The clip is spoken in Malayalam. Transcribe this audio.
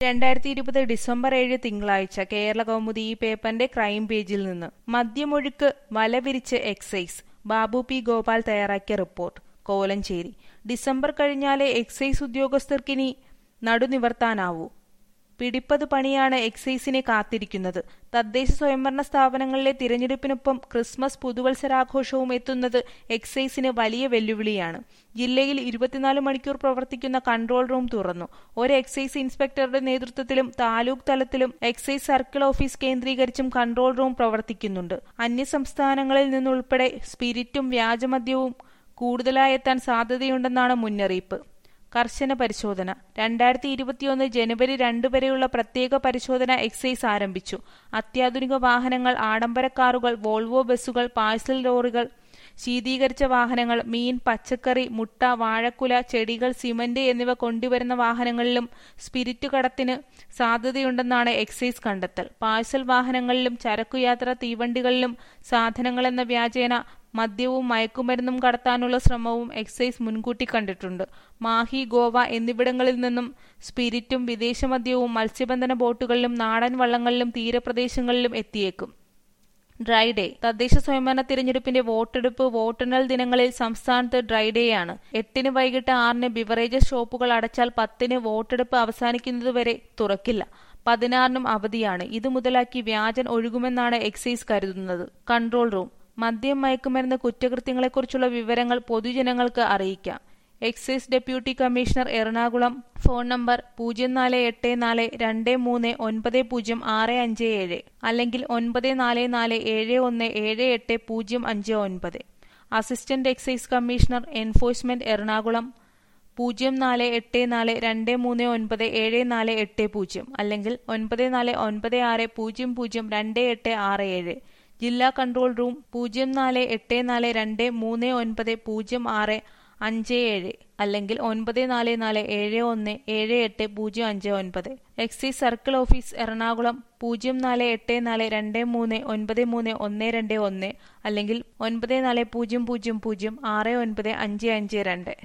രണ്ടായിരത്തി ഇരുപത് ഡിസംബർ ഏഴ് തിങ്കളാഴ്ച കേരള കൗമുദി ഈ പേപ്പറിന്റെ ക്രൈം പേജിൽ നിന്ന് മദ്യമൊഴുക്ക് വലവിരിച്ച് എക്സൈസ് ബാബു പി ഗോപാൽ തയ്യാറാക്കിയ റിപ്പോർട്ട് കോലഞ്ചേരി ഡിസംബർ കഴിഞ്ഞാലേ എക്സൈസ് ഉദ്യോഗസ്ഥർക്കിനി നടുനിവർത്താനാവൂ പിടിപ്പത് പണിയാണ് എക്സൈസിനെ കാത്തിരിക്കുന്നത് തദ്ദേശ സ്വയംഭരണ സ്ഥാപനങ്ങളിലെ തിരഞ്ഞെടുപ്പിനൊപ്പം ക്രിസ്മസ് പുതുവത്സരാഘോഷവും എത്തുന്നത് എക്സൈസിന് വലിയ വെല്ലുവിളിയാണ് ജില്ലയിൽ ഇരുപത്തിനാല് മണിക്കൂർ പ്രവർത്തിക്കുന്ന കൺട്രോൾ റൂം തുറന്നു ഒരു എക്സൈസ് ഇൻസ്പെക്ടറുടെ നേതൃത്വത്തിലും താലൂക്ക് തലത്തിലും എക്സൈസ് സർക്കിൾ ഓഫീസ് കേന്ദ്രീകരിച്ചും കൺട്രോൾ റൂം പ്രവർത്തിക്കുന്നുണ്ട് അന്യസംസ്ഥാനങ്ങളിൽ നിന്നുൾപ്പെടെ സ്പിരിറ്റും വ്യാജമദ്യവും കൂടുതലായെത്താൻ സാധ്യതയുണ്ടെന്നാണ് മുന്നറിയിപ്പ് കർശന പരിശോധന രണ്ടായിരത്തി ഇരുപത്തിയൊന്ന് ജനുവരി രണ്ട് വരെയുള്ള പ്രത്യേക പരിശോധന എക്സൈസ് ആരംഭിച്ചു അത്യാധുനിക വാഹനങ്ങൾ ആഡംബര കാറുകൾ വോൾവോ ബസ്സുകൾ പാഴ്സൽ ലോറികൾ ശീതീകരിച്ച വാഹനങ്ങൾ മീൻ പച്ചക്കറി മുട്ട വാഴക്കുല ചെടികൾ സിമന്റ് എന്നിവ കൊണ്ടുവരുന്ന വാഹനങ്ങളിലും സ്പിരിറ്റ് കടത്തിന് സാധ്യതയുണ്ടെന്നാണ് എക്സൈസ് കണ്ടെത്തൽ പാഴ്സൽ വാഹനങ്ങളിലും ചരക്കുയാത്ര തീവണ്ടികളിലും സാധനങ്ങളെന്ന വ്യാജേന മദ്യവും മയക്കുമരുന്നും കടത്താനുള്ള ശ്രമവും എക്സൈസ് മുൻകൂട്ടി കണ്ടിട്ടുണ്ട് മാഹി ഗോവ എന്നിവിടങ്ങളിൽ നിന്നും സ്പിരിറ്റും വിദേശമദ്യവും മത്സ്യബന്ധന ബോട്ടുകളിലും നാടൻ വള്ളങ്ങളിലും തീരപ്രദേശങ്ങളിലും എത്തിയേക്കും ഡ്രൈ ഡേ തദ്ദേശ സ്വയംഭരണ തിരഞ്ഞെടുപ്പിന്റെ വോട്ടെടുപ്പ് വോട്ടെണ്ണൽ ദിനങ്ങളിൽ സംസ്ഥാനത്ത് ഡ്രൈ ഡേയാണ് എട്ടിന് വൈകിട്ട് ആറിന് ബിവറേജസ് ഷോപ്പുകൾ അടച്ചാൽ പത്തിന് വോട്ടെടുപ്പ് അവസാനിക്കുന്നതുവരെ തുറക്കില്ല പതിനാറിനും അവധിയാണ് ഇത് മുതലാക്കി വ്യാജൻ ഒഴുകുമെന്നാണ് എക്സൈസ് കരുതുന്നത് കൺട്രോൾ റൂം മദ്യം മയക്കുമരുന്ന് കുറ്റകൃത്യങ്ങളെക്കുറിച്ചുള്ള വിവരങ്ങൾ പൊതുജനങ്ങൾക്ക് അറിയിക്കാം excise deputy commissioner Ernakulam phone number പൂജ്യം നാല് എട്ട് നാല് രണ്ട് മൂന്ന് ഒൻപത് പൂജ്യം ആറ് അഞ്ച് ഏഴ് അല്ലെങ്കിൽ ഒൻപത് നാല് നാല് ഏഴ് ഒന്ന് ഏഴ് എട്ട് പൂജ്യം അഞ്ച് ഒൻപത് assistant excise commissioner enforcement Ernakulam പൂജ്യം നാല് എട്ട് നാല് രണ്ട് മൂന്ന് ഒൻപത് ഏഴ് നാല് എട്ട് പൂജ്യം അല്ലെങ്കിൽ ഒൻപത് നാല് ഒൻപത് ആറ് പൂജ്യം പൂജ്യം രണ്ട് എട്ട് ആറ് ഏഴ് ജില്ലാ കൺട്രോൾ റൂം പൂജ്യം നാല് എട്ട് നാല് രണ്ട് മൂന്ന് ഒൻപത് പൂജ്യം ആറ് അഞ്ച് ഏഴ് അല്ലെങ്കിൽ ഒൻപത് നാല് നാല് ഏഴ് ഒന്ന് ഏഴ് എട്ട് പൂജ്യം അഞ്ച് ഒൻപത് എക്സൈസ് സർക്കിൾ ഓഫീസ് എറണാകുളം പൂജ്യം നാല് എട്ട് നാല് രണ്ട് മൂന്ന് ഒൻപത് മൂന്ന് ഒന്ന് രണ്ട് ഒന്ന് അല്ലെങ്കിൽ ഒൻപത് നാല് പൂജ്യം പൂജ്യം പൂജ്യം ആറ് ഒൻപത് അഞ്ച് അഞ്ച് രണ്ട്